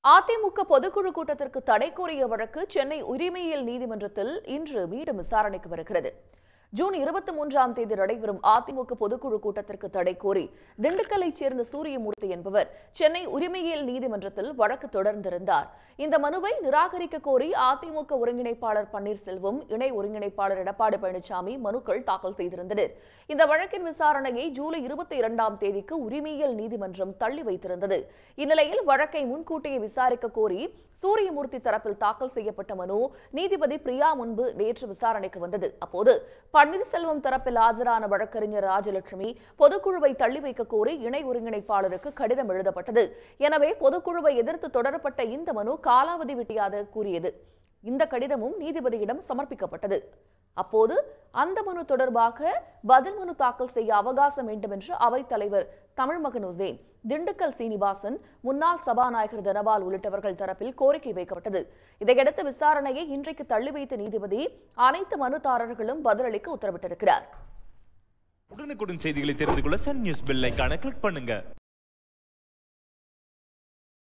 அதிமுக பொதுக்குழு கூட்டத்திற்கு தடை கோரிய வழக்கு சென்னை உரிமையியல் நீதிமன்றத்தில் இன்று மீண்டும் விசாரணைக்கு வருகிறது ஜூன் இருபத்தி மூன்றாம் தேதி நடைபெறும் அதிமுக பொதுக்குழு கூட்டத்திற்கு தடை கோரி திண்டுக்கல்லைச் சேர்ந்த சூரியமூர்த்தி என்பவர் சென்னை உரிமையியல் நீதிமன்றத்தில் வழக்கு தொடர்ந்திருந்தார் இந்த மனுவை நிராகரிக்க கோரி அதிமுக ஒருங்கிணைப்பாளர் பன்னீர்செல்வம் இணை ஒருங்கிணைப்பாளர் எடப்பாடி பழனிசாமி மனுக்கள் தாக்கல் செய்திருந்தனர் இந்த வழக்கின் விசாரணையை ஜூலை இருபத்தி இரண்டாம் தேதிக்கு உரிமையியல் நீதிமன்றம் தள்ளி வைத்திருந்தது இந்நிலையில் வழக்கை முன்கூட்டியே விசாரிக்க கோரி சூரியமூர்த்தி தரப்பில் தாக்கல் செய்யப்பட்ட மனு நீதிபதி பிரியா முன்பு நேற்று விசாரணைக்கு வந்தது அப்போது பன்னீர்செல்வம் தரப்பில் ஆஜரான வழக்கறிஞர் ராஜலட்சுமி பொதுக்குழுவை தள்ளி வைக்க கோரி இணை ஒருங்கிணைப்பாளருக்கு கடிதம் எழுதப்பட்டது எனவே பொதுக்குழுவை எதிர்த்து தொடரப்பட்ட இந்த மனு காலாவதி விட்டியாக கூறியது இந்த கடிதமும் நீதிபதியிடம் சமர்ப்பிக்கப்பட்டது அப்போது அந்த மனு தொடர்பாக பதில் மனு தாக்கல் செய்ய அவகாசம் வேண்டும் என்று அவைத் தலைவர் தமிழ்மகன் உசேன் திண்டுக்கல் சீனிவாசன் முன்னாள் சபாநாயகர் தனபால் உள்ளிட்டவர்கள் தரப்பில் கோரிக்கை வைக்கப்பட்டது இதையடுத்து விசாரணையை இன்றைக்கு தள்ளி வைத்த நீதிபதி அனைத்து மனுதாரர்களும் பதிலளிக்க உத்தரவிட்டிருக்கிறார் உடனுக்குடன் செய்திகளை தெரிந்து கொள்ள சன் நியூஸ் பெல் ஐகானை கிளிக் பண்ணுங்க